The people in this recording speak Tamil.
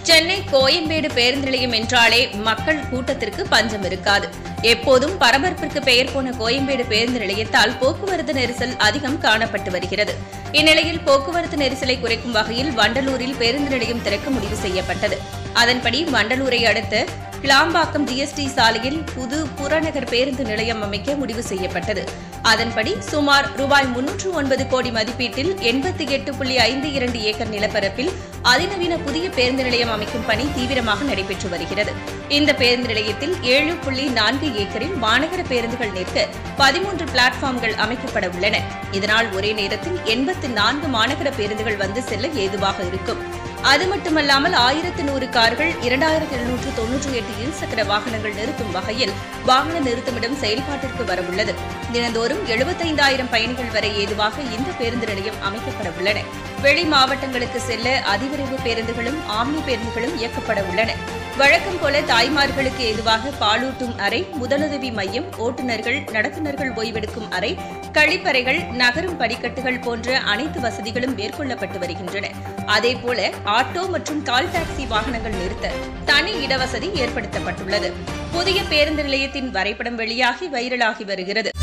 சென்னை கோயம்பேடு பேருந்து நிலையம் என்றாலே மக்கள் கூட்டத்திற்கு பஞ்சம் இருக்காது எப்போதும் பரபரப்பிற்கு பெயர் போன கோயம்பேடு பேருந்து நிலையத்தால் போக்குவரத்து நெரிசல் அதிகம் காணப்பட்டு வருகிறது இந்நிலையில் போக்குவரத்து நெரிசலை குறைக்கும் வகையில் வண்டலூரில் பேருந்து நிலையம் திறக்க முடிவு செய்யப்பட்டது அதன்படி வண்டலூரை அடுத்த கிளாம்பாக்கம் ஜிஎஸ்டி சாலையில் புது புறநகர் பேருந்து நிலையம் அமைக்க முடிவு செய்யப்பட்டது அதன்படி சுமார் ரூபாய் முன்னூற்று ஒன்பது கோடி மதிப்பீட்டில் எண்பத்தி எட்டு புள்ளி ஐந்து இரண்டு ஏக்கர் நிலப்பரப்பில் அதிநவீன புதிய பேருந்து நிலையம் அமைக்கும் பணி தீவிரமாக நடைபெற்று வருகிறது இந்த பேருந்து நிலையத்தில் ஏழு புள்ளி நான்கு ஏக்கரில் மாநகர பேருந்துகள் நிற்க பதிமூன்று பிளாட்ஃபார்ம்கள் அமைக்கப்பட உள்ளன இதனால் ஒரே நேரத்தில் எண்பத்தி நான்கு மாநகர பேருந்துகள் வந்து செல்ல ஏதுவாக இருக்கும் அது மட்டுமல்லாமல் ஆயிரத்து நூறு கார்கள் இரண்டாயிரத்து எழுநூற்று தொன்னூற்றி எட்டு இருசக்கர வாகனங்கள் நிறுத்தும் வகையில் வாகன நிறுத்துமிடம் செயல்பாட்டிற்கு வரவுள்ளது தினந்தோறும் எழுபத்தைந்தாயிரம் பயணிகள் வரை ஏதுவாக இந்த பேருந்து நிலையம் அமைக்கப்பட உள்ளன வெளி மாவட்டங்களுக்கு செல்ல அதிவிரைவு பேருந்துகளும் ஆம்னி பேருந்துகளும் இயக்கப்பட உள்ளன வழக்கம் போல தாய்மார்களுக்கு ஏதுவாக பாலூட்டும் அறை முதலுதவி மையம் ஓட்டுநர்கள் நடத்துனர்கள் ஓய்வெடுக்கும் அறை கழிப்பறைகள் நகரும் படிக்கட்டுகள் போன்ற அனைத்து வசதிகளும் மேற்கொள்ளப்பட்டு வருகின்றன அதேபோல ஆட்டோ மற்றும் கால் டாக்ஸி வாகனங்கள் நிறுத்த தனி இடவசதி ஏற்படுத்தப்பட்டுள்ளது புதிய பேருந்து நிலையத்தின் வரைபடம் வெளியாகி வைரலாகி வருகிறது